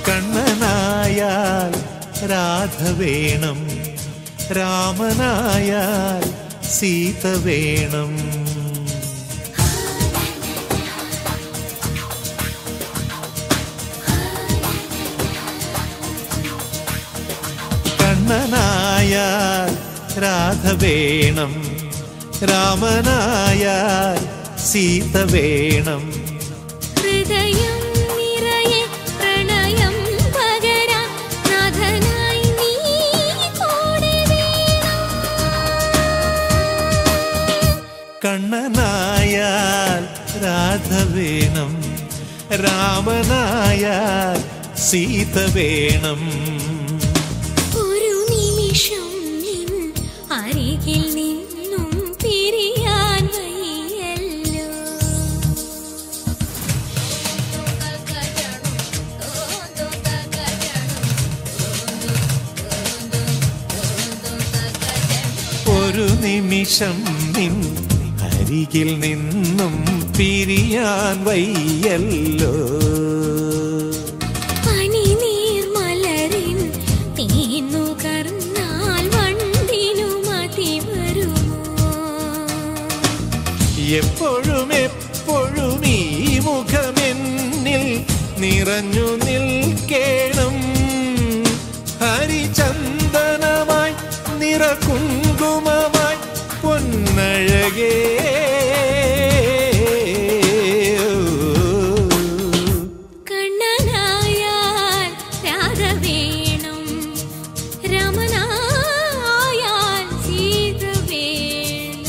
കണ്ണനായാൽ രാധ വേണം രാമനായാൽ സീത വേണം കണ്ണനായാൽ രാധ വേണം രാമനായാൽ സീത വേണം ഹൃദയം നിറയെ പ്രണയം പകരാൻ നാഥനായി നീ കൂടെ വേണം കണ്ണനായാൽ രാധ വേണം രാമനായാൽ സീത വേണം ഒരു നിമിഷം നിൻ അരികിൽ നിന്നും പിരിയാൻ വയ്യല്ലോ ഒരു നിമിഷം നിൻ അരികിൽ നിന്നും പിരിയാൻ വയ്യല്ലോ പനിനീർ മലരിൻ തേന്നുകർന്നാൽ വണ്ടിനു മതി വരുമോ എപ്പോഴും എപ്പോഴും ഈ മുഖമെന്നിൽ നിറഞ്ഞു നിൽക്കേണം ഹരിചന്ദനമായി നിറകുങ്കുമമായി പൊന്നഴകേ കണ്ണനായാൽ രാധ വേണം രമനായാൽ സീത വേണം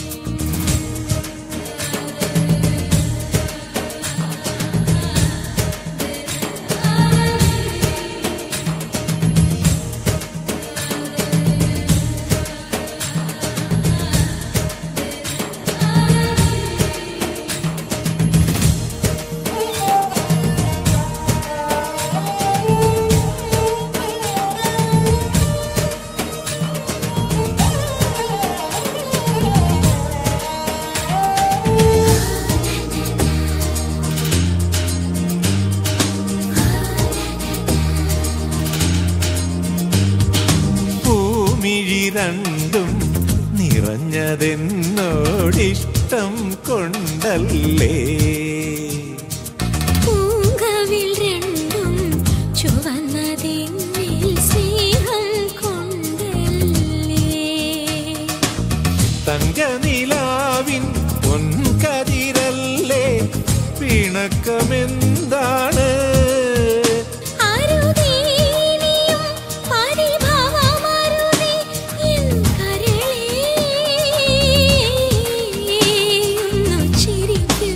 പൂമിഴി രണ്ടും നിറഞ്ഞതെന്നോടിഷ്ടം കൊണ്ടല്ലേ പൂങ്കവിൽ രണ്ടും ചുവന്നതിന്നിൽ സ്നേഹം കൊണ്ടല്ലേ തങ്കനിലാവിൻ പൊൻകതിരല്ലേ പിണക്കമെന്താണ് അരുതേനിയും പരിഭവമരുതേ എൻ കരളേ ഒന്നു ചിരിക്കൂ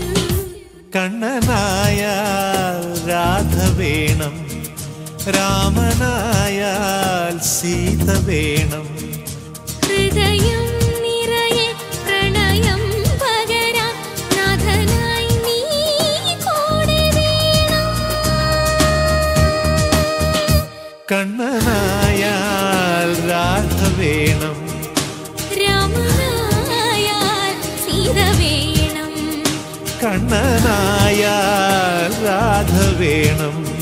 കണ്ണനായാൽ രാധ വേണം രാമനായാൽ സീത വേണം ഹൃദയം നിറയെ പ്രണയം പകരാൻ നാഥനായി നീ കൂടെ വേണം കണ്ണനായാൽ രാധ വേണം രാമനായാൽ സീത വേണം കണ്ണനായാൽ രാധ വേണം